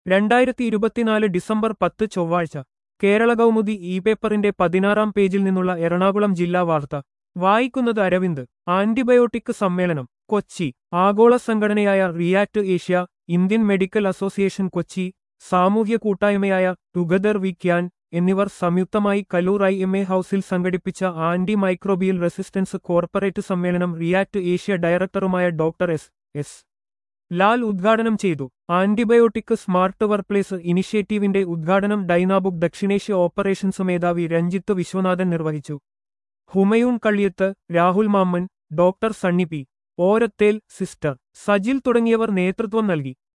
രണ്ടായിരത്തി ഇരുപത്തിനാല് ഡിസംബർ പത്ത് ചൊവ്വാഴ്ച കേരള കൗമുദി ഇ പേപ്പറിന്റെ പതിനാറാം പേജിൽ നിന്നുള്ള എറണാകുളം ജില്ലാ വാർത്ത വായിക്കുന്നത് അരവിന്ദ് ആന്റിബയോട്ടിക് സമ്മേളനം കൊച്ചി ആഗോള സംഘടനയായ ReAct Asia Indian Medical Association Kochi സാമൂഹ്യ കൂട്ടായ്മയായ ടുഗദർ വി ക്യാൻ എന്നിവർ സംയുക്തമായി കലൂർ ഐ എം എ ഹൌസിൽ സംഘടിപ്പിച്ച ആന്റി മൈക്രോബിയൽ റെസിസ്റ്റൻസ് കോർപ്പറേറ്റ് സമ്മേളനം റിയാക്ട് ഏഷ്യ ഡയറക്ടറുമായ ഡോക്ടർ എസ് എസ് ലാൽ ഉദ്ഘാടനം ചെയ്തു ആന്റിബയോട്ടിക് സ്മാർട്ട് വർക്ക്പ്ലേസ് ഇനിഷ്യേറ്റീവിന്റെ ഉദ്ഘാടനം ഡൈനാബുക്ക് ദക്ഷിണേഷ്യ ഓപ്പറേഷൻസ് മേധാവി രഞ്ജിത്ത് വിശ്വനാഥൻ നിർവഹിച്ചു Humayun Kalliyath Rahul Mammen doctor Sunny P Orathel sister Sajil തുടങ്ങിയവർ നേതൃത്വം നൽകി